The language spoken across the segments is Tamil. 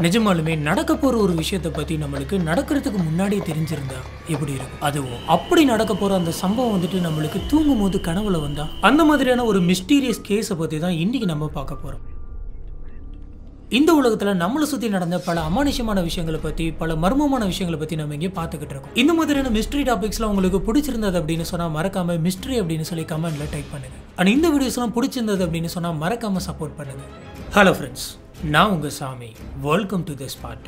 நிஜமாலுமே நடக்க போற ஒரு விஷயத்தை பத்தி நம்மளுக்கு நடக்கிறதுக்கு முன்னாடியே தெரிஞ்சிருந்தா எப்படி இருக்கும் அதுவும் அப்படி நடக்க போற அந்த சம்பவம் வந்துட்டு நம்மளுக்கு தூங்கும் போது கனவுல வந்தா அந்த மாதிரியான ஒரு மிஸ்டீரியஸ் கேஸை பத்தி தான் இன்னைக்கு நம்ம பார்க்க போறோம் இந்த உலகத்துல நம்மளை சுத்தி நடந்த பல அமானுஷமான விஷயங்களை பத்தி பல மர்மமான விஷயங்களை பத்தி நம்ம இங்கே பார்த்துக்கிட்டு இருக்கோம் இந்த மாதிரியான மிஸ்ட்ரி டாபிக்ஸ்லாம் உங்களுக்கு பிடிச்சிருந்தது அப்படின்னு சொன்னா மறக்காம மிஸ்ட்ரி அப்படின்னு சொல்லி கமெண்ட்ல டைப் பண்ணுங்க அண்ட் இந்த வீடியோஸ்லாம் பிடிச்சிருந்தது அப்படின்னு சொன்னா மறக்காம சப்போர்ட் பண்ணுங்க ஹலோ ஃப்ரெண்ட்ஸ் நான் உங்க Sami welcome to this part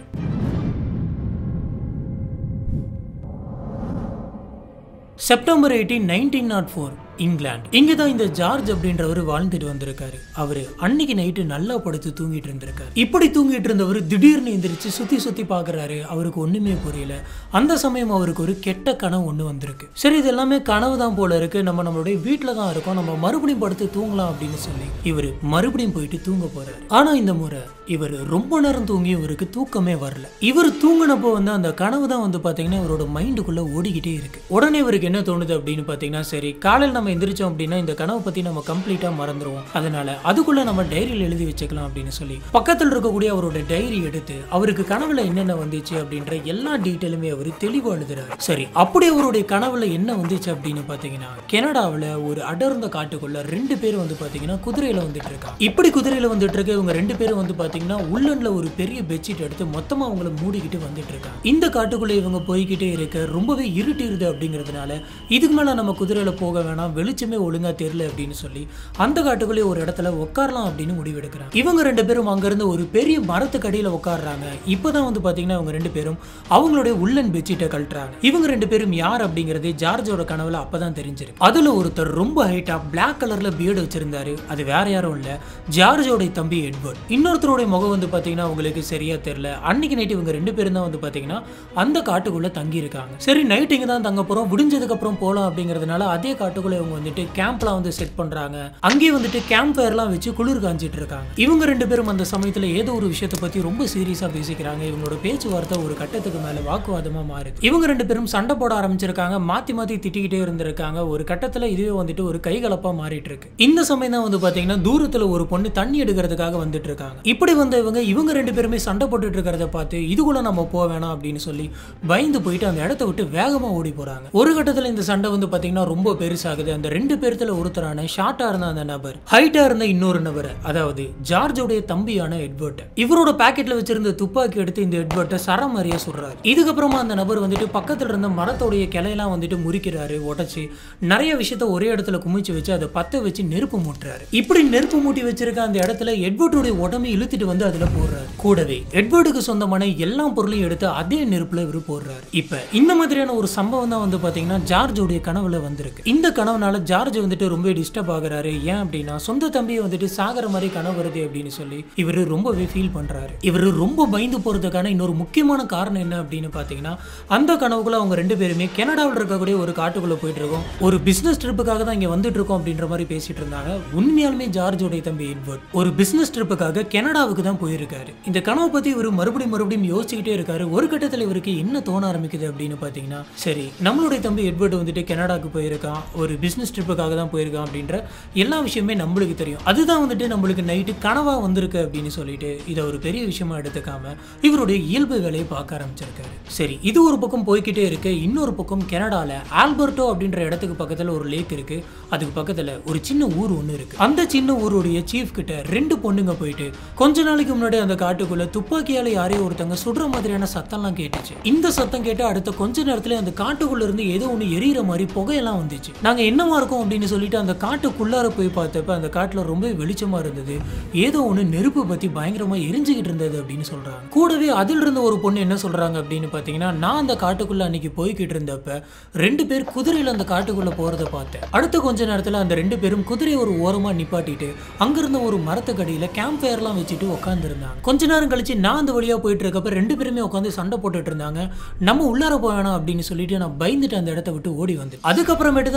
September eighteen nineteen naught four England இங்கே தான் இந்த ஜார்ஜ் அப்படின்றவர் வாழ்ந்துட்டு வந்திருக்காரு அவர் அன்னைக்கு நைட்டு நல்லா படுத்து தூங்கிட்டு இருந்திருக்காரு இப்படி தூங்கிட்டு இருந்தவர் திடீர்னு எந்திரிச்சு சுத்தி சுத்தி பார்க்கறாரு அவருக்கு ஒண்ணுமே புரியல அந்த சமயம் அவருக்கு ஒரு கெட்ட கனவு ஒன்று வந்திருக்கு சரி இது எல்லாமே கனவு தான் போல இருக்கு நம்ம நம்மளுடைய வீட்டில் தான் இருக்கோம் நம்ம மறுபடியும் படுத்து தூங்கலாம் அப்படின்னு சொல்லி இவர் மறுபடியும் போயிட்டு தூங்க போறாரு ஆனா இந்த முறை இவர் ரொம்ப நேரம் தூங்கி இவருக்கு தூக்கமே வரல இவர் தூங்கினப்போ வந்து அந்த கனவு தான் வந்து பாத்தீங்கன்னா இவரோட மைண்டுக்குள்ள ஓடிக்கிட்டே இருக்கு உடனே இவருக்கு என்ன தோணுது அப்படின்னு பாத்தீங்கன்னா சரி காலையில் நம்ம எந்திரிச்சோம் அப்படின்னா இந்த கனவை பத்தி நம்ம கம்ப்ளீட்டா மறந்துடுவோம் அதனால அதுக்குள்ள நம்ம டைரியில் எழுதி வச்சுக்கலாம் அப்படின்னு சொல்லி பக்கத்தில் இருக்கக்கூடிய அவரோட டைரி எடுத்து அவருக்கு கனவுல என்னென்ன வந்துச்சு அப்படின்ற எல்லா டீட்டெயிலுமே அவர் தெளிவா எழுதுறாரு சரி அப்படி அவருடைய கனவுல என்ன வந்துச்சு அப்படின்னு பாத்தீங்கன்னா கனடாவில் ஒரு அடர்ந்த காட்டுக்குள்ள ரெண்டு பேர் வந்து பாத்தீங்கன்னா குதிரையில வந்துட்டு இருக்காங்க இப்படி குதிரையில வந்துட்டு இருக்க இவங்க ரெண்டு பேரும் வந்து பாத்தீங்கன்னா உள்ளன்ல ஒரு பெரிய பெட்ஷீட் எடுத்து மொத்தமா அவங்கள மூடிக்கிட்டு வந்துட்டு இருக்காங்க இந்த காட்டுக்குள்ள இவங்க போய்கிட்டே இருக்க ரொம்பவே இருட்டிருது அப்படிங்கிறதுனால இதுக்கு மேல நம்ம குதிரையில போக வேணாம் வெளிச்சமே ஒழுங்கா தெரியல அப்படின்னு சொல்லி அந்த காட்டுக்குள்ளே ஒரு இடத்துல உட்காரலாம் அப்படின்னு முடிவெடுக்கிறாங்க இவங்க ரெண்டு பேரும் அங்கிருந்து ஒரு பெரிய மரத்துக்கு அடியில உட்காடுறாங்க இப்பதான் வந்து பாத்தீங்கன்னா இவங்க ரெண்டு பேரும் அவங்களுடைய உள்ளன் பெட்ஷீட்டை கழட்டுறாங்க இவங்க ரெண்டு பேரும் யார் அப்படிங்கறதே ஜார்ஜோட கனவுல அப்பதான் தெரிஞ்சிருக்கு அதுல ஒருத்தர் ரொம்ப ஹைட்டா பிளாக் கலர்ல பியர்டு வச்சிருந்தாரு அது வேற யாரும் இல்ல ஜார்ஜோட தம்பி எட்வர்ட் இன்னொருத்தருடைய முகம் வந்து பாத்தீங்கன்னா உங்களுக்கு சரியா தெரியல அன்னைக்கு நைட் இவங்க ரெண்டு பேரும் தான் வந்து பாத்தீங்கன்னா அந்த காட்டுக்குள்ள தங்கி இருக்காங்க சரி நைட் இங்க தான் தங்க போறோம் விடிஞ்சதுக்கு அப்புறம் போலாம் அப்படிங்கறதுனால அதே காட்டுக்குள்ள இவங்க வந்துட்டு கேம்ப்லாம் வந்து செட் பண்றாங்க அங்கேயே வந்துட்டு கேம்ப் ஃபயர்லாம் வச்சு குளிர் காஞ்சிட்டு இருக்காங்க இவங்க ரெண்டு பேரும் அந்த சமயத்துல ஏதோ ஒரு விஷயத்தை பத்தி ரொம்ப சீரியஸா பேசிக்கிறாங்க இவங்களோட பேச்சுவார்த்தை ஒரு கட்டத்துக்கு மேல வாக்குவாதமா மாறுது இவங்க ரெண்டு பேரும் சண்டை போட ஆரம்பிச்சிருக்காங்க மாத்தி மாத்தி திட்டிக்கிட்டே இருந்திருக்காங்க ஒரு கட்டத்துல இதுவே வந்துட்டு ஒரு கைகலப்பா மாறிட்டு இருக்கு இந்த சமயம் தான் வந்து பாத்தீங்கன்னா தூரத்துல ஒரு பொண்ணு தண்ணி எடுக்கிறதுக்காக வந்துட்டு இருக்காங்க இப்படி வந்த இவங்க இவங்க ரெண்டு பேருமே சண்டை போட்டுட்டு இருக்கிறத பார்த்து இதுக்குள்ள நம்ம போக வேணாம் அப்படின்னு சொல்லி பயந்து போயிட்டு அந்த இடத்த விட்டு வேகமா ஓடி போறாங்க ஒரு கட்டத்துல இந்த சண்டை வந்து பாத்தீங்கன்னா ரொம்ப பெருசாகுது அந்த ரெண்டு பேர்த்துல ஒருத்தரான ஷார்ட்டா இருந்த அந்த நபர் ஹைட்டா இருந்த இன்னொரு நபர் அதாவது ஜார்ஜோடைய தம்பியான எட்வர்ட் இவரோட பாக்கெட்ல வச்சிருந்த துப்பாக்கி எடுத்து இந்த எட்வர்ட்டை சரமாரியா சொல்றாரு இதுக்கப்புறமா அந்த நபர் வந்துட்டு பக்கத்துல இருந்த மரத்தோடைய கிளையெல்லாம் வந்துட்டு முறிக்கிறாரு உடைச்சு நிறைய விஷயத்த ஒரே இடத்துல குமிச்சு வச்சு அதை பத்த வச்சு நெருப்பு மூட்டுறாரு இப்படி நெருப்பு மூட்டி வச்சிருக்க அந்த இடத்துல எட்வர்டுடைய உடம்பை இழுத்துட்டு வந்து அதுல போடுறாரு கூடவே எட்வர்டுக்கு சொந்தமான எல்லா பொருளையும் எடுத்து அதே நெருப்புல இவரு போடுறாரு இப்ப இந்த மாதிரியான ஒரு சம்பவம் தான் வந்து பாத்தீங்கன்னா ஜார்ஜோடைய கனவுல வந்திருக்கு இந்த கனவுனால ஜார்ஜ் வந்துட்டு ரொம்ப டிஸ்டர்ப் ஆகுறாரு ஏன் அப்படின்னா சொந்த தம்பியை வந்துட்டு சாகர மாதிரி கனவு வருது அப்படின்னு சொல்லி இவரு ரொம்பவே ஃபீல் பண்றாரு இவரு ரொம்ப பயந்து போறதுக்கான இன்னொரு முக்கியமான காரணம் என்ன அப்படின்னு பாத்தீங்கன்னா அந்த கனவுக்குள்ள அவங்க ரெண்டு பேருமே கனடாவில் இருக்கக்கூடிய ஒரு காட்டுக்குள்ள போயிட்டு இருக்கோம் ஒரு பிசினஸ் ட்ரிப்புக்காக தான் இங்க வந்துட்டு இருக்கோம் அப்படின்ற மாதிரி பேசிட்டு இருந்தாங்க உண்மையாலுமே ஜார்ஜோடைய தம்பி எட்வர்ட் ஒரு பிசினஸ் ட்ரிப்புக்காக கனடாவுக்கு தான் போயிருக்காரு இந்த கனவை பத்தி இவர் மறுபடியும் மறுபடியும் யோசிச்சுக்கிட்டே இருக்காரு ஒரு கட்டத்தில் இவருக்கு என்ன தோண ஆரம்பிக்குது அப்படின்னு பாத்தீங்கன்னா சரி நம்மளுடைய தம்பி எட்வர்ட் வந்துட்டு கனடாக்கு போயிருக்கான் ஒரு பிசினஸ் ட்ரிப்புக்காக தான் போயிருக்கான் அப்படின்ற எல்லா விஷயமே நம்மளுக்கு தெரியும் அதுதான் வந்துட்டு நம்மளுக்கு நைட்டு கனவா வந்திருக்கு அப்படின்னு சொல்லிட்டு இதை ஒரு பெரிய விஷயமா எடுத்துக்காம இவருடைய இயல்பு வேலையை பார்க்க ஆரம்பிச்சிருக்காரு சரி இது ஒரு பக்கம் போய்கிட்டே இருக்கு இன்னொரு பக்கம் கனடால ஆல்பர்டோ அப்படின்ற இடத்துக்கு பக்கத்துல ஒரு லேக் இருக்கு அதுக்கு பக்கத்துல ஒரு சின்ன ஊர் ஒன்று இருக்கு அந்த சின்ன ஊருடைய சீஃப் கிட்ட ரெண்டு பொண்ணுங்க போயிட்டு கொஞ்ச நாளைக்கு முன்னாடி அந்த காட்டுக்குள்ள துப்பாக்கியால யாரையோ ஒருத்தங்க சுடுற மாதிரியான சத்தம்லாம் கேட்டுச்சு இந்த சத்தம் கேட்டு அடுத்த கொஞ்ச நேரத்துல அந்த காட்டுக்குள்ள இருந்து ஏதோ ஒன்று எரியிற மாதிரி புகையெல்லாம் வந்துச்சு நாங்க என்னவா இருக்கோம் அப்படின்னு சொல்லிட்டு அந்த காட்டுக்குள்ளார போய் பார்த்தப்ப அந்த காட்டுல ரொம்ப வெளிச்சமா இருந்தது ஏதோ ஒன்று நெருப்பு பத்தி பயங்கரமா எரிஞ்சுக்கிட்டு இருந்தது அப்படின்னு சொல்றாங்க கூடவே அதில் இருந்த ஒரு பொண்ணு என்ன சொல்றாங்க அப்படின்னு பாத்தீங்கன்னா நான் அந்த காட்டுக்குள்ள அன்னைக்கு போய்கிட்டு இருந்தப்ப ரெண்டு பேர் குதிரையில அந்த காட்டுக்குள்ள போறத பார்த்தேன் அடுத்த கொஞ்ச நேரத்துல அந்த ரெண்டு பேரும் குதிரையை ஒரு ஓரமா நிப்பாட்டிட்டு அங்கிருந்த ஒரு மரத்துக்கடியில கேம்ப் ஃபயர்லாம் வச்சுட்டு உட்கார்ந்து இருந்தாங்க கொஞ்ச நேரம் கழிச்சு நான் அந்த வழியா போயிட்டு இருக்கப்ப ரெண்டு பேருமே உட்காந்து சண்டை போட்டுட்டு இருந்தாங்க நம்ம உள்ளார போவேணாம் அப்படின்னு சொல்லிட்டு நான் பயந்துட்டு அந்த இடத்த விட்டு ஓடி வந்து அதுக்கப்புறமேட்டு தான் அந்த காட்டு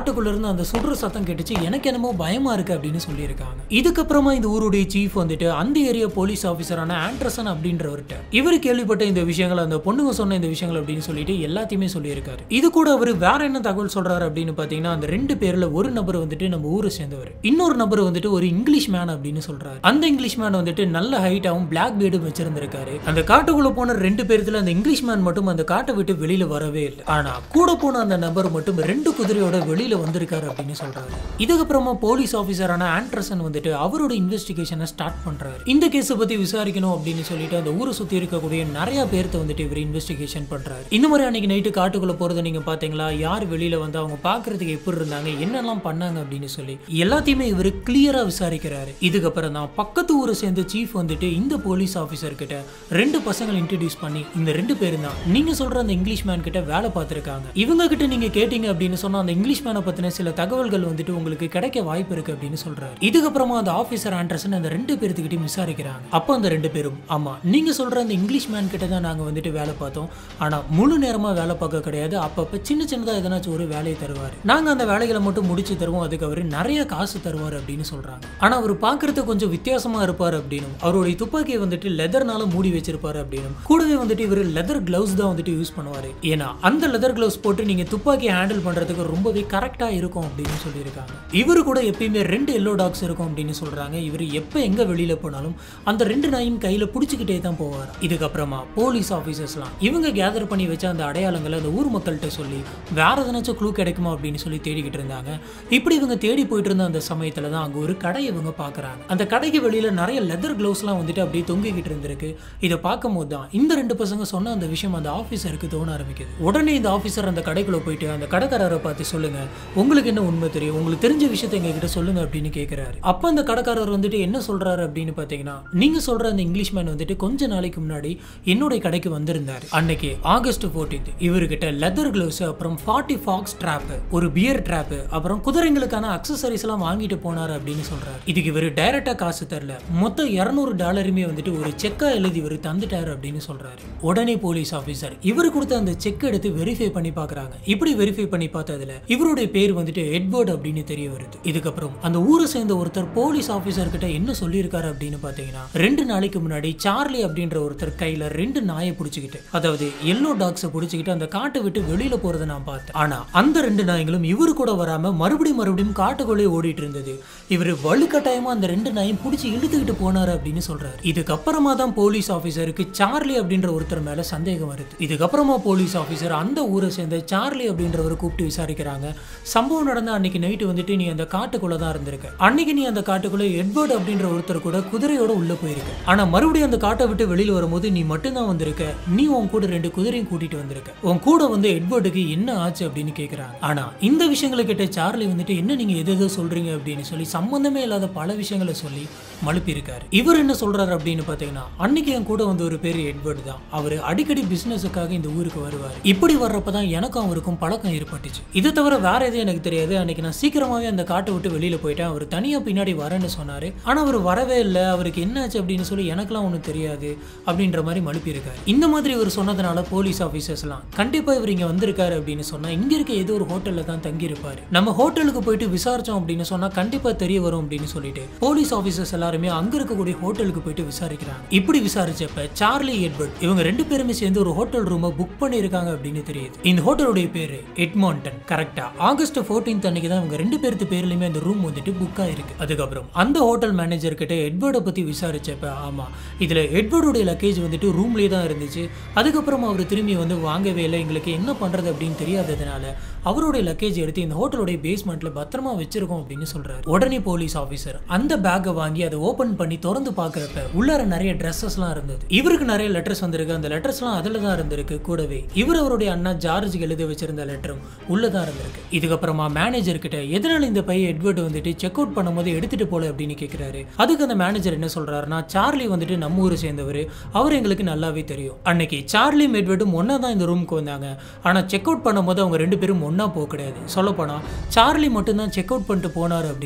காட்டுக்குள்ள இருந்து அந்த சுடுற சத்தம் கேட்டுச்சு எனக்கு என்னமோ பயமா இருக்கு அப்படின்னு சொல்லியிருக்காங்க இதுக்கப்புறமா இந்த ஊருடைய சீஃப் வந்துட்டு அந்த ஏரியா போலீஸ் ஆஃபீஸரான ஆண்ட்ரசன் அப்படின்றவர்கிட்ட இவர் கேள்விப்பட்ட இந்த விஷயங்கள் அந்த பொண்ணுங்க சொன்ன இந்த விஷயங்கள் அப்படின்னு சொல்லிட்டு எல்லாத்தையுமே சொல்லியிருக்காரு இது கூட அவர் வேற என்ன தகவல் சொல்றாரு அப்படின்னு பாத்தீங்கன்னா அந்த ரெண்டு பேர்ல ஒரு நபர் வந்துட்டு நம்ம ஊரை சேர்ந்தவர் இன்னொரு நபர் வந்துட்டு ஒரு இங்கிலீஷ் மேன் அப்படின்னு சொல்றாரு அந்த இங்கிலீஷ் மேன் வந்துட்டு நல்ல ஹைட்டாவும் பிளாக் பேர்டும் வச்சிருந்திருக்காரு அந்த காட்டுக்குள்ள போன ரெண்டு பேர்த்துல அந்த இங்கிலீஷ் மேன் மட்டும் அந்த காட்டை விட்டு வெளியில வரவே இல்லை ஆனா கூட போன அந்த நபர் மட்டும் ரெண்டு குதிரையோட வெளியில வந்திருக்காரு அப்படின்னு சொல்றாரு இதுக்கப்புறமா போலீஸ் ஆஃபீஸரான ஆண்ட்ரசன் வந்துட்டு அவரோட இன்வெஸ்டிகேஷனை ஸ்டார்ட் பண்றாரு இந்த கேஸை பத்தி விசாரிக்கணும் அப்படின்னு சொல்லிட்டு அந்த ஊரை சுத்தி இருக்கக்கூடிய நிறைய பேர்த்த வந்துட்டு இவர் இன்வெஸ்டிகேஷன் பண்றாரு இந்த மாதிரி அன்னைக்கு நைட்டு காட்டுக்குள்ள போறதை நீங்க பாத்தீங்களா யார் வெளியில வந்து அவங்க பாக்குறதுக்கு எப்படி இருந்தாங்க என்னெல்லாம் பண்ணாங்க அப்படின்னு சொல்லி எல்லாத்தையுமே இவர் கிளியரா விசாரிக்கிறாரு இதுக்கப்புறம் தான் பக்கத்து ஊரை சேர்ந்த சீஃப் வந்துட்டு இந்த போலீஸ் ஆஃபீஸர் கிட்ட ரெண்டு பசங்களை இன்ட்ரடியூஸ் பண்ணி இந்த ரெண்டு பேரும் தான் நீங்க சொல்ற அந்த இங்கிலீஷ் மேன் கிட்ட வேலை பார்த்திருக்காங்க இவங்க கிட்ட நீங்க கேட்டீங்க அப்படின்னு சொன்னா அந்த இங்கிலீஷ் மேனை பத்தின சில தகவல்கள் வந்துட்டு உங்களுக்கு கிடைக்க வாய்ப்பு இருக்கு அப்படின்னு சொல்றாரு இதுக்கப்புறமா அந்த ஆஃபீஸர் ஆண்ட்ரசன் அந்த ரெண்டு பேர்த்துக்கிட்டையும் விசாரிக்கிறாங்க அப்போ அந்த ரெண்டு பேரும் ஆமா நீங்க சொல்ற அந்த இங்கிலீஷ் மேன் கிட்ட தான் நாங்க வந்துட்டு வேலை பார்த்தோம் ஆனா முழு நேரமா வேலை பார்க்க கிடையாது அப்பப்ப சின்ன சின்னதா எதனாச்சும் ஒரு வேலையை தருவாரு நாங்க அந்த வேலைகளை மட்டும் முடிச்சு தருவோம் அதுக்கு அவரு நிறைய காசு தருவார் அப்படின்னு சொல்றாங்க ஆனா அவர் பார்க்கறதுக்கு கொஞ்சம் வித்தியாசமா இருப்பார் அப்படின்னும் அவருடைய துப்பாக்கியை வந்துட்டு லெதர்னால மூடி வச்சிருப்பாரு அப்படின்னும் கூடவே வந்துட்டு இவர் லெதர் கிளவுஸ் தான் வந்துட்டு யூஸ் பண்ணுவாரு ஏன்னா அந்த லெதர் கிளவுஸ் போட்டு நீங்க துப்பாக்கியை ஹேண்டில் பண்றதுக்கு ரொம்பவே கரெக்டா இருக்கும் அப்படின்னு சொல்லியிருக்காங்க இவரு கூட எப்பயுமே ரெண்டு எல்லோ டாக்ஸ் இருக்கும் அப்படின்னு சொல்றாங்க இவர் எப்ப எங்க வெளியில போனாலும் அந்த ரெண்டு நாயும் கையில புடிச்சுக்கிட்டே தான் போவார் இதுக்கப்புறமா போலீஸ் ஆஃபீஸர்ஸ்லாம் இவங்க கேதர் பண்ணி வச்ச அந்த அடையாளங்களை அந்த ஊர் மக்கள்கிட்ட சொல்லி வேற எதனாச்சும் க்ளூ கிடைக்குமா அப்படின்னு சொல்லி தேடிக்கிட்டு இருந்தாங்க இப்படி இவங்க தேடி போயிட்டு இருந்த அந்த சமயத்துல தான் அங்க ஒரு கடை இவங்க பாக்குறாங்க அந்த கடைக்கு வெளியில நிறைய லெதர் கிளவுஸ்லாம் வந்துட்டு அப்படியே தொங்கிக்கிட்டு இருந்திருக்கு இதை பார்க்கும்போது தான் இந்த ரெண்டு பசங்க சொன்ன அந்த விஷயம் அந்த ஆஃபீஸருக்கு தோண ஆரம்பிக்குது உடனே இந்த ஆஃபீஸர் அந்த கடைக்குள்ள போயிட்டு அந்த கடைக்காரரை பார்த்து சொல்லுங்க உங்களுக்கு என்ன உண்மை தெரியும் உங்களுக்கு தெரிஞ்ச விஷயத்தை எங்ககிட்ட சொல்லுங்க அப்படின்னு கேட்கிறாரு அப்ப அந்த கடைக்காரர் வந்துட்டு என்ன சொல்றாரு அப்படின்னு பாத்தீங்கன்னா நீங்க சொல்ற அந்த இங்கிலீஷ் மேன் வந்துட்டு கொஞ்ச நாளைக்கு முன்னாடி என்னுடைய கடைக்கு வந்திருந்தாரு அன்னைக்கு ஆகஸ்ட் 14th இவர்கிட்ட லெதர் கிளவுஸ் அப்புறம் ஃபார்ட்டி ஃபாக்ஸ் ட்ராப் ஒரு பியர் ட்ராப் அப்புறம் குதிரைங்களுக்கான அக்சசரிஸ் எல்லாம் வாங்கிட்டு போனாரு அப்படின்னு சொல்றாரு இதுக்கு இவர் டைரக்டா காசு தரல மொத்தம் இருநூறு டாலருமே வந்துட்டு ஒரு செக்கா எழுதி இவர் தந்துட்டாரு அப்படின்னு சொல்றாரு உடனே போலீஸ் ஆபீசர் இவர் கொடுத்த அந்த செக் எடுத்து வெரிஃபை பண்ணி பார்க்கறாங்க இப்படி வெரிஃபை பண்ணி பார்த்ததுல இவருடைய பேர் வந்துட்டு எட்வர்ட் அப்படின்னு தெரிய வருது இதுக்கப்புறம் அந்த ஊரை சேர்ந்த ஒருத்தர் போலீஸ் ஆபீசர் கிட்ட என்ன சொல்லியிருக்காரு அப்படின்னு பாத்தீங்கன்னா ரெண்டு நாளைக்கு முன்னாடி சார்லி அப்படின்ற ஒருத்தர் கையில ரெண்டு நாயை பிடிச்சிக்கிட்டு அதாவது எல்லோ டாக்ஸை பிடிச்சிக்கிட்டு அந்த காட்டை விட்டு வெளியில போறதை நான் பார்த்தேன் ஆனா அந்த ரெண்டு நாய்களும் இவரு கூட வராம மறுபடியும் மறுபடியும் காட்டுக்குள்ளே ஓடிட்டு இருந்தது இவர் வலுக்கட்டாயமா அந்த ரெண்டு நாயும் பிடிச்சி இழுத்துக்கிட்டு போனாரு அப்படின்னு சொல்றாரு இதுக்கப்புறமா தான் போலீஸ் ஆபீசருக்கு சார்லி அப்படின்ற ஒருத்தர் மேல சந்தேகம் வருது இதுக்கப்புறமா போலீஸ் ஆபீசர் அந்த ஊரை சேர்ந்த சார்லி அப்படின்றவரை கூப்பிட்டு விசாரிக்கிறாங்க சம்பவம் நடந்த அன்னைக்கு நைட்டு வந்துட்டு நீ அந்த காட்டுக்குள்ள தான் இருந்திருக்க அன்னைக்கு நீ அந்த காட்டுக்குள்ள எட்வர்ட் அப்படின்ற ஒருத்தர் கூட குதிரையோட உள்ள போயிருக்க ஆனா மறுபடியும் அந்த காட்டை விட்டு வெளியில வரும்போது நீ மட்டும்தான் வந்திருக்க நீ உன் கூட ரெண்டு குதிரையும் கூட்டிட்டு வந்திருக்க உன் கூட வந்து எட்வர்டுக்கு என்ன ஆச்சு அப்படின்னு கேக்குறாங்க ஆனா இந்த விஷயங்களை கேட்ட சார்லி வந்துட்டு என்ன நீங்க எது எதோ சொல்றீங்க அப்படின்னு சொல்லி சம்பந்தமே இல்லாத பல விஷயங்களை சொல்லி மழுப்பி இருக்காரு இவர் என்ன சொல்றாரு அப்படின்னு பாத்தீங்கன்னா அன்னைக்கு என் கூட வந்து ஒரு பேர் எட்வர்டு தான் அவர் அடிக்கடி பிசினஸுக்காக இந்த ஊருக்கு வருவார் இப்படி வர்றப்பதான் எனக்கும் அவருக்கும் பழக்கம் ஏற்பட்டுச்சு இது தவிர வேற எதுவும் எனக்கு தெரியாது அன்னைக்கு நான் சீக்கிரமாவே அந்த காட்டை விட்டு வெளியில போயிட்டேன் அவர் தனியா பின்னாடி வரேன்னு சொன்னாரு ஆனா அவர் வரவே இல்லை அவருக்கு என்னாச்சு அப்படின்னு சொல்லி எனக்கெல்லாம் ஒன்றும் தெரியாது அப்படின்ற மாதிரி மழுப்பி இருக்காரு இந்த மாதிரி இவர் சொன்னதுனால போலீஸ் ஆஃபீஸர்ஸ்லாம் கண்டிப்பா இவர் இங்க வந்திருக்காரு அப்படின்னு சொன்னா இங்க இருக்க ஏதோ ஒரு ஹோட்டல்ல தான் தங்கி இருப்பாரு நம்ம ஹோட்டலுக்கு போயிட்டு விசாரிச்சோம் அப்படின்னு சொன்னா கண்டிப்பா தெரிய வரும் அப்படின்னு சொல்லிட்டு போலீஸ் ஆஃபீஸர்ஸ் எல்லாருமே அங்க இருக்கக்கூடிய ஹோட்டலுக்கு போயிட்டு விசாரிக்கிறாங்க இப்படி விசாரிச்சப்ப சார்லி எட்வர்ட் இவங்க ரெண்டு பேருமே சேர்ந்து ஒரு ஹோட்டல் ரூமை புக் பண்ணியிருக்காங்க அப்படின்னு தெரியுது இந்த ஹோட்டலுடைய பேரு எட்மான்டன் கரெக்டா ஆகஸ்ட் 14th அன்னைக்கு தான் இவங்க ரெண்டு பேருக்கு பேர்லயுமே அந்த ரூம் வந்துட்டு புக் ஆயிருக்கு அதுக்கப்புறம் அந்த ஹோட்டல் மேனேஜர் கிட்ட எட்வர்டை பத்தி விசாரிச்சப்ப ஆமா இதுல எட்வர்டுடைய லக்கேஜ் வந்துட்டு ரூம்லயே தான் இருந்துச்சு அதுக்கப்புறம் அவர் திரும்பி வந்து வாங்கவே இல்லை எங்களுக்கு என்ன பண்றது அப்படின்னு தெரியாததுனால அவருடைய லக்கேஜ் எடுத்து இந்த ஹோட்டலுடைய பேஸ்மெண்ட்ல பத்திரமா வச்சிருக்கோம் அப்படின்னு சொல்றாரு உடனே போலீஸ் ஆபீசர் அந்த பேக்கை வாங்கி அதை ஓபன் பண்ணி திறந்து பார்க்கறப்ப உள்ளார நிறைய ட்ரெஸ்ஸஸ்லாம் இருந்தது இவருக்கு நிறைய லெட்டர்ஸ் வந்திருக்கு அந்த லெட்டர்ஸ்லாம் அதில் தான் இருந்திருக்கு கூடவே இவர் அவருடைய அண்ணா ஜார்ஜுக்கு எழுதி வச்சிருந்த லெட்டரும் உள்ளதான் இருந்திருக்கு இதுக்கப்புறமா மேனேஜர் கிட்ட எதனால இந்த பையன் எட்வர்ட் வந்துட்டு செக் அவுட் பண்ணும்போது எடுத்துட்டு போல அப்படின்னு கேட்கிறாரு அதுக்கு அந்த மேனேஜர் என்ன சொல்றாருன்னா சார்லி வந்துட்டு நம்ம ஊரை சேர்ந்தவர் அவர் எங்களுக்கு நல்லாவே தெரியும் அன்னைக்கு சார்லியும் எட்வர்டும் ஒன்னா தான் இந்த ரூமுக்கு வந்தாங்க ஆனா செக் அவுட் பண்ணும்போது அவங்க ரெண்டு பேரும் ஒண்ணா போக கிடையாது சொல்ல போனா சார்லி மட்டும்தான் செக் அவுட் பண்ணிட்டு போனாரு அப்படின்னு சொல்றாரு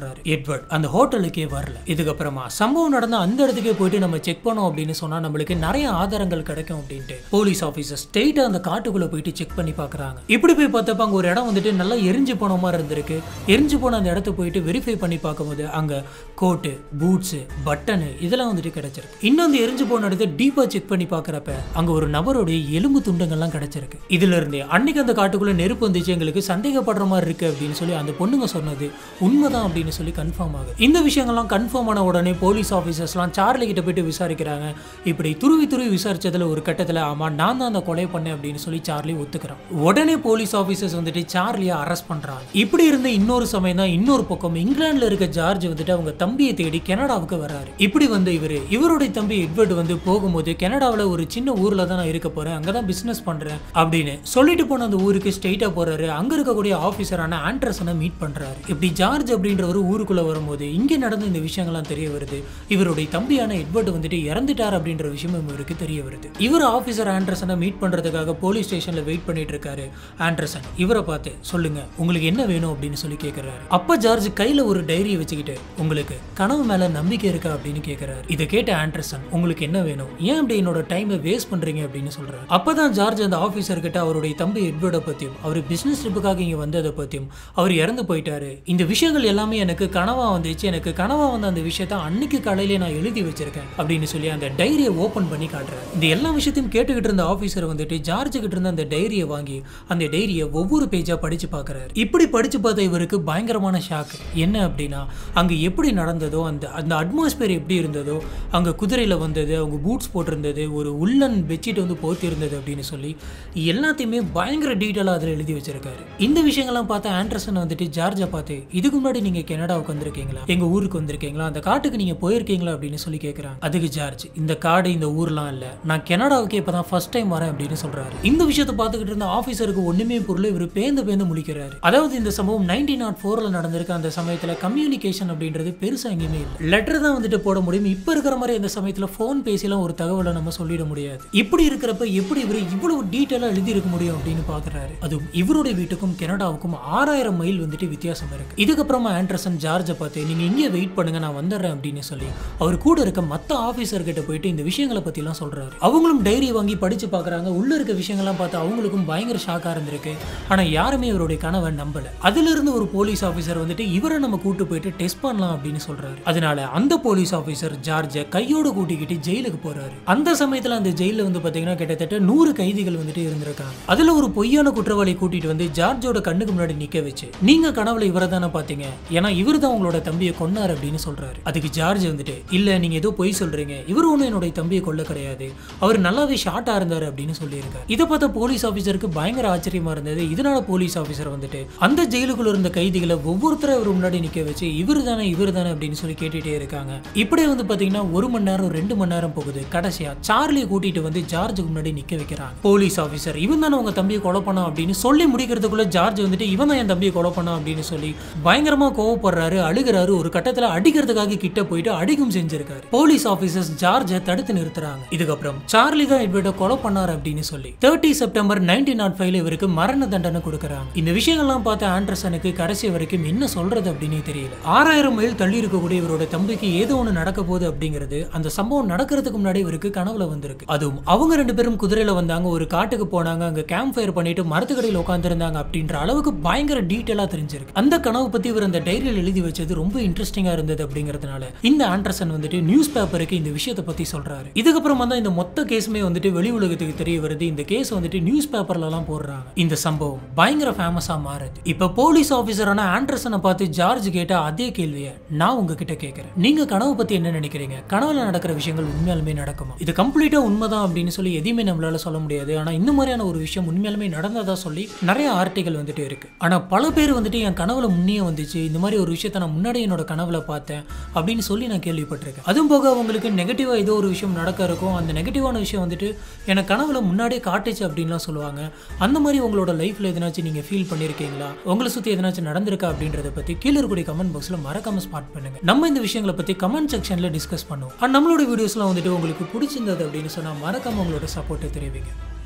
வர்றாரு எட்வர்ட் அந்த ஹோட்டலுக்கே வரல இதுக்கப்புறமா சம்பவம் நடந்த அந்த இடத்துக்கே போயிட்டு நம்ம செக் பண்ணோம் அப்படின்னு சொன்னா நம்மளுக்கு நிறைய ஆதாரங்கள் கிடைக்கும் அப்படின்ட்டு போலீஸ் ஆஃபீஸர் ஸ்ட்ரெயிட்டா அந்த காட்டுக்குள்ள போயிட்டு செக் பண்ணி பார்க்கறாங்க இப்படி போய் பார்த்தப்ப அங்க ஒரு இடம் வந்துட்டு நல்லா எரிஞ்சு போன மாதிரி இருந்திருக்கு எரிஞ்சு போன அந்த இடத்த போயிட்டு வெரிஃபை பண்ணி பார்க்கும்போது அங்க கோட்டு பூட்ஸ் பட்டனு இதெல்லாம் வந்துட்டு கிடைச்சிருக்கு இன்னும் அந்த எரிஞ்சு போன இடத்த டீப்பா செக் பண்ணி பார்க்கறப்ப அங்க ஒரு நபருடைய எலும்பு துண்டங்கள்லாம் கிடைச்சிருக்கு இதுல இருந்தே அன்னைக்கு அந்த காட்டுக்குள்ள நெருப்பு வந்துச்சு எங்களுக்கு சந்தேகப்படுற மாதிரி இருக்கு அப்படின்னு சொல்லி அந்த பொண்ணுங்க சொன்னது உண்மைதான் அப்படின்னு சொல்லி கன்ஃபார்ம் ஆகுது இந்த விஷயங்கள்லாம் கன்ஃபார்ம் ஆன உடனே போலீஸ் ஆஃபீஸர்ஸ்லாம் சார்லி கிட்ட போயிட்டு விசாரிக்கிறாங்க இப்படி துருவி துருவி விசாரிச்சதுல ஒரு கட்டத்துல ஆமா நான் தான் அந்த கொலை பண்ணேன் அப்படின்னு சொல்லி சார்லி ஒத்துக்கிறான் உடனே போலீஸ் ஆஃபீஸர்ஸ் வந்துட்டு சார்லியை அரெஸ்ட் பண்றாங்க இப்படி இருந்த இன்னொரு சமயம் தான் இன்னொரு பக்கம் இங்கிலாந்துல இருக்க ஜார்ஜ் வந்துட்டு அவங்க தம்பியை தேடி கனடாவுக்கு வராரு இப்படி வந்து இவரு இவருடைய தம்பி எட்வர்ட் வந்து போகும்போது கனடாவில் ஒரு சின்ன ஊர்ல தான் நான் இருக்க போறேன் அங்கதான் பிசினஸ் பண்றேன் அப்படின்னு சொல்லிட்டு போன அந்த ஊருக்கு ஸ்ட்ரெயிட்டா போறாரு அங்க இருக்கக்கூடிய ஆபீசரான ஆண்டர்சனை மீட் பண்றாரு இப்படி ஜார்ஜ் அப்படின்ற ஒரு ஊருக்குள்ள வரும்போது இங்க நடந்த இந்த விஷயங்கள்லாம் தெரிய வருது இவருடைய தம்பியான எட்வர்ட் வந்துட்டு இறந்துட்டார் அப்படின்ற விஷயம் இவருக்கு தெரிய வருது இவர் ஆபீசர் ஆண்டர்சனை மீட் பண்றதுக்காக போலீஸ் ஸ்டேஷன்ல வெயிட் பண்ணிட்டு இருக்காரு ஆண்டர்சன் இவரை பார்த்து சொல்லுங்க உங்களுக்கு என்ன வேணும் அப்படின்னு சொல்லி கேட்கிறாரு அப்ப ஜார்ஜ் கையில ஒரு டைரியை வச்சுக்கிட்டு உங்களுக்கு கனவு மேல நம்பிக்கை இருக்கா அப்படின்னு கேட்கிறாரு இதை கேட்ட ஆண்டர்சன் உங்களுக்கு என்ன வேணும் ஏன் அப்படி என்னோட டைமை வேஸ்ட் பண்றீங்க அப்படின்னு சொல்றாரு அப்பதான் ஜார்ஜ் அந்த ஆபீசர் கிட்ட அவருடைய தம்பி எட்வர்டை பத்தியும் அவர் பிசினஸ் ட்ரிப்புக்காக இங்க வந்ததை பத்தியும் அவர் இறந்து போயிட்டாரு இந்த விஷயங்கள் எல்லாமே எனக்கு கனவா வந்துச்சு எனக்கு கனவா வந்த அந்த விஷயத்த அன்னைக்கு காலையிலே நான் எழுதி வச்சிருக்கேன் அப்படின்னு சொல்லி அந்த டைரியை ஓபன் பண்ணி காட்டுறாரு இந்த எல்லா விஷயத்தையும் கேட்டுக்கிட்டு இருந்த ஆபீசர் வந்துட்டு ஜார்ஜ் கிட்ட இருந்த அந்த டைரியை வாங்கி அந்த டைரியை ஒவ்வொரு பேஜா படிச்சு பார்க்கறாரு இப்படி படிச்சு பார்த்த இவருக்கு பயங்கரமான ஷாக் என்ன அப்படின்னா அங்க எப்படி நடந்ததோ அந்த அந்த அட்மாஸ்பியர் எப்படி இருந்ததோ அங்க குதிரையில வந்தது அவங்க பூட்ஸ் போட்டிருந்தது ஒரு உள்ளன் பெட்ஷீட் வந்து போத்தி இருந்தது அப்படின்னு சொல்லி எல்லாத்தையுமே பயங்கர டீட்டெயிலாக அதில் எழுதி வச்சிருக்காரு இந்த விஷயங்கள்லாம் பார்த்து ஆண்டர்சன் வந்துட்டு ஜார்ஜை பார்த்து இதுக்கு முன்னாடி நீங்க கனடாவுக்கு வந்திருக்கீங்களா எங்க ஊருக்கு வந்திருக்கீங்களா அந்த காட்டுக்கு நீங்க போயிருக்கீங்களா அப்படின்னு சொல்லி கேட்குறாங்க அதுக்கு ஜார்ஜ் இந்த காடு இந்த ஊர்லாம் இல்ல நான் கனடாவுக்கு இப்பதான் ஃபர்ஸ்ட் டைம் வரேன் அப்படின்னு சொல்றாரு இந்த விஷயத்தை பார்த்துக்கிட்டு இருந்த ஆஃபீஸருக்கு ஒண்ணுமே பொருள் இவர் பேந்து பேந்து முழிக்கிறாரு அதாவது இந்த சம்பவம் நைன்டீன் நாட் ஃபோர்ல நடந்திருக்க அந்த சமயத்துல கம்யூனிகேஷன் அப்படின்றது பெருசா எங்கேயுமே இல்லை லெட்டர் தான் வந்துட்டு போட முடியும் இப்ப இருக்கிற மாதிரி அந்த சமயத்துல ஃபோன் பேசிலாம் ஒரு தகவலை நம்ம சொல்லிட முடியாது இப்படி இருக்கிறப்ப எப்படி இவர் இவ்வளவு டீட்டெயிலா எழுதி இருக்க முடியும் அப்படின்னு பாக்குறாரு அதுவும் இவருடைய வீட்டுக்கும் கனடாவுக்கும் ஆறாயிரம் மைல் வந்துட்டு வித்தியாசம் இருக்கு இதுக்கப்புறமா ஆண்டர்சன் ஜார்ஜை பார்த்து நீங்க இங்கே வெயிட் பண்ணுங்க நான் வந்துடுறேன் அப்படின்னு சொல்லி அவர் கூட இருக்க மத்த ஆபீசர் கிட்ட போயிட்டு இந்த விஷயங்களை பத்தி எல்லாம் சொல்றாரு அவங்களும் டைரி வாங்கி படிச்சு பாக்குறாங்க உள்ள இருக்க விஷயங்கள்லாம் பார்த்து அவங்களுக்கும் பயங்கர ஷாக்கா இருந்திருக்கு ஆனா யாருமே இவருடைய கனவை நம்பல அதுல இருந்து ஒரு போலீஸ் ஆபீசர் வந்துட்டு இவரை நம்ம கூட்டு போயிட்டு டெஸ்ட் பண்ணலாம் அப்படின்னு சொல்றாரு அதனால அந்த போலீஸ் ஆபீசர் ஜார்ஜை கையோட கூட்டிக்கிட்டு ஜெயிலுக்கு போறாரு அந்த சமயத்துல அந்த ஜெயில வந்து பாத்தீங்கன்னா கிட்டத்தட்ட நூறு கைதிகள் வந்துட்டு இருந்திருக்காங்க அதுல ஒரு பொய்யான குற்றவாளி கூட்டிட்டு வந்து ஜார்ஜோட கண்ணுக்கு முன்னாடி நிக்க வச்சு நீங்க கனவுல இவரை தானே பாத்தீங்க ஏன்னா இவர் தான் உங்களோட தம்பியை கொன்னார் அப்படின்னு சொல்றாரு அதுக்கு ஜார்ஜ் வந்துட்டு இல்ல நீங்க ஏதோ பொய் சொல்றீங்க இவர் ஒன்றும் என்னுடைய தம்பியை கொல்ல கிடையாது அவர் நல்லாவே ஷார்ட்டா இருந்தாரு அப்படின்னு சொல்லியிருக்காரு இதை பார்த்த போலீஸ் ஆபீசருக்கு பயங்கர ஆச்சரியமா இருந்தது இதனால போலீஸ் ஆபீசர் வந்துட்டு அந்த ஜெயிலுக்குள்ள இருந்த கைதிகளை ஒவ்வொருத்தரை இவர் முன்னாடி நிக்க வச்சு இவர் தானே இவர் தானே அப்படின்னு சொல்லி கேட்டுட்டே இருக்காங்க இப்படியே வந்து பாத்தீங்கன்னா ஒரு மணி நேரம் ரெண்டு மணி நேரம் போகுது கடைசியா சார்லியை கூட்டிட்டு வந்து ஜார்ஜுக்கு முன்னாடி நிக்க வைக்கிறாங்க போலீஸ் ஆபீசர் இவன் தானே உங்க தம்பியை கொலை பண்ணான் அப்படின்னு சொல்லி முடிக்கிறதுக்குள்ள ஜார்ஜ் வந்துட்டு இவன் தான் என் தம்பியை கொலை பண்ணான் அப்படின்னு சொல்லி பயங்கரமா கோவப்படுறாரு அழுகிறாரு ஒரு கட்டத்துல அடிக்கிறதுக்காக கிட்ட போயிட்டு அடிக்கும் செஞ்சிருக்காரு போலீஸ் ஆபீசர்ஸ் ஜார்ஜை தடுத்து நிறுத்துறாங்க இதுக்கப்புறம் சார்லி தான் எட்வர்டை கொலை பண்ணார் அப்படின்னு சொல்லி தேர்ட்டி செப்டம்பர் நைன்டீன் நாட் ஃபைவ்ல இவருக்கு மரண தண்டனை கொடுக்குறாங்க இந்த விஷயங்கள்லாம் பார்த்த ஆண்டர்சனுக்கு கடைசி வரைக்கும் என்ன சொல்றது அப்படின்னே தெரியல ஆறாயிரம் மைல் தள்ளி இருக்கக்கூடிய இவரோட தம்பிக்கு ஏதோ ஒன்று நடக்க போகுது அப்படிங்கிறது அந்த சம்பவம் நடக்கிறதுக்கு முன்னாடி இவருக்கு கனவுல வந்திருக்கு அதுவும் அவங்க ரெண்டு பேரும் குதிரையில வந்தாங்க ஒரு காட்டுக்கு போனாங்க அங்க கேம்ப் ஃபயர் பண்ணிட்டு மரத்துக்கடையில் உட்காந்துருந்தாங்க அப்படின்ற அளவுக்கு பயங்கர டீட்டெயிலா தெரிஞ்சிருக்கு அந்த கனவு பத்தி இவர் அந்த டைரியில் எழுதி வச்சது ரொம்ப இன்ட்ரெஸ்டிங்கா இருந்தது அப்படிங்கிறதுனால இந்த ஆண்டர்சன் வந்துட்டு நியூஸ் பேப்பருக்கு இந்த விஷயத்தை பத்தி சொல்றாரு இதுக்கப்புறமா தான் இந்த மொத்த கேஸுமே வந்துட்டு வெளி உலகத்துக்கு தெரிய வருது இந்த கேஸ் வந்துட்டு நியூஸ் பேப்பர்ல எல்லாம் போடுறாங்க இந்த சம்பவம் பயங்கர ஃபேமஸா மாறுது இப்ப போலீஸ் ஆபீசரான ஆண்டர்சனை பார்த்து ஜார்ஜ் கேட்ட அதே கேள்வியை நான் உங்ககிட்ட கேட்கிறேன் நீங்க கனவு பத்தி என்ன நினைக்கிறீங்க கனவுல நடக்கிற விஷயங்கள் உண்மையாலுமே நடக்குமா இது கம்ப்ளீட்டா உண்மைதான் அப்படின்னு சொல்லி எதையுமே நம்மளால சொல்ல முடியாது ஆனா இந்த மாதிரியான ஒரு விஷயம் உண்மையாலுமே நடந்ததா சொல்லி நிறைய ஆர்டிகல் வந்துட்டு இருக்கு ஆனா பல பேர் வந்துட்டு என் கனவுல முன்னே வந்துச்சு இந்த மாதிரி ஒரு விஷயத்த நான் முன்னாடி என்னோட கனவுல பார்த்தேன் அப்படின்னு சொல்லி நான் கேள்விப்பட்டிருக்கேன் அதுவும் போக அவங்களுக்கு நெகட்டிவா ஏதோ ஒரு விஷயம் நடக்க இருக்கும் அந்த நெகட்டிவான விஷயம் வந்துட்டு எனக்கு கனவுல முன்னாடியே காட்டுச்சு அப்படின்லாம் சொல்லுவாங்க அந்த மாதிரி உங்களோட லைஃப்ல எதனாச்சும் நீங்க ஃபீல் பண்ணிருக்கீங்களா உங்களை சுத்தி எதனாச்சும் நடந்திருக்கா அப்படின்றத பத்தி கீழே இருக்கக்கூடிய கமெண்ட் பாக்ஸ்ல மறக்காம ஸ்பாட் பண்ணுங்க நம்ம இந்த விஷயங்களை பத்தி கமெண்ட் செக்ஷன்ல டிஸ்கஸ் பண்ணுவோம் அண்ட் நம்மளோட வீடியோஸ்லாம் வந்துட்டு உங்களுக்கு பிடிச்சிருந்தது அப்படின்னு சொன்னா மறக்காம உங்களோட சப்போர்ட்டை தெரிவிங்க